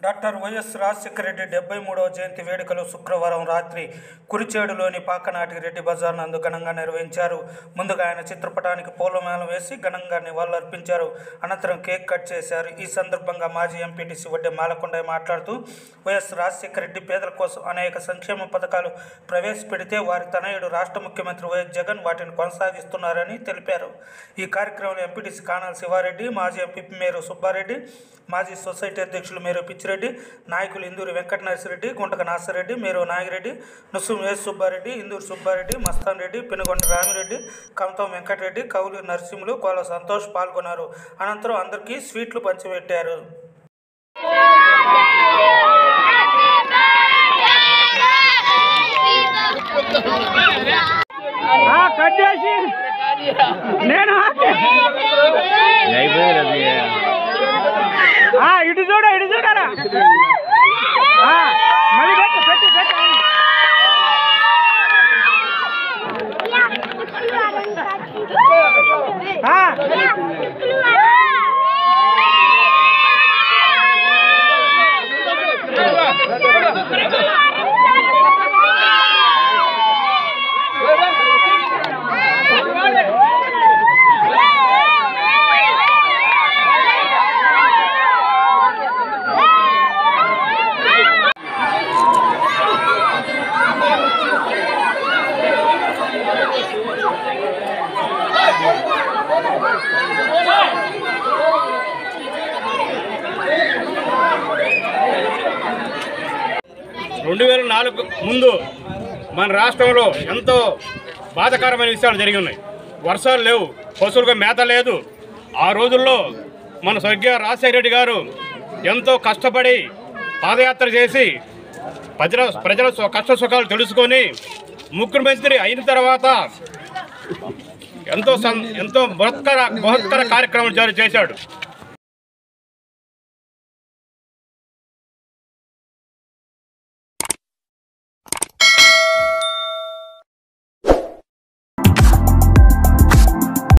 doctor YS Rajasekhara Reddy డెబ్బై మూడవ జయంతి వేడుకలు శుక్రవారం రాత్రి కురిచేడులోని పాకనాటి రెడ్డి బజార్ నందు ఘనంగా నిర్వహించారు ముందుగా ఆయన చిత్రపటానికి పూలమాల వేసి ఘనంగా నివాళులర్పించారు అనంతరం కేక్ కట్ చేశారు ఈ సందర్భంగా మాజీ ఎంపీటీసీ వడ్డే మాలకొండ మాట్లాడుతూ వైఎస్ రాజశేఖర రెడ్డి పేదల కోసం అనేక సంక్షేమ పథకాలు ప్రవేశపెడితే వారి తనయుడు రాష్ట్ర ముఖ్యమంత్రి వైఎస్ జగన్ వాటిని కొనసాగిస్తున్నారని తెలిపారు ఈ కార్యక్రమంలో ఎంపీటీసీ కానాల శివారెడ్డి మాజీ ఎంపీ మేరు సుబ్బారెడ్డి మాజీ సొసైటీ అధ్యక్షులు మేరు పిచ్చిరెడ్డి నాయకులు ఇందూరి వెంకట నరసిరెడ్డి గుంటక నాసిరెడ్డి మేరు నాగిరెడ్డి నుస్సు వేస్ సుబ్బారెడ్డి ఇందూరు సుబ్బారెడ్డి మస్తాన్ రెడ్డి పినగొండ రామిరెడ్డి కమతం వెంకటరెడ్డి కౌలు నరసింహులు కోల సంతోష్ పాల్గొన్నారు అనంతరం అందరికీ స్వీట్లు పంచిపెట్టారు కట్ చేసి నేను ఆ, ఇటు చూడ ఇటు చూడరా ఆ, మళ్ళీ పెట్టు పెట్టు పెట్టు ఆ, రెండు వేల నాలుగు ముందు మన రాష్ట్రంలో ఎంతో బాధాకరమైన విషయాలు జరిగి ఉన్నాయి వర్షాలు లేవు పశువులకు మేత లేదు ఆ రోజుల్లో మన స్వర్గీయ రాజశేఖర రెడ్డి గారు ఎంతో కష్టపడి పాదయాత్ర చేసి ప్రజల ప్రజల సు- కష్ట సుఖాలు తెలుసుకొని ముఖ్యమంత్రి అయిన తర్వాత ఎంతో సం- ఎంతో బృహత్కర బృహత్కర కార్యక్రమం జారీ చేశాడు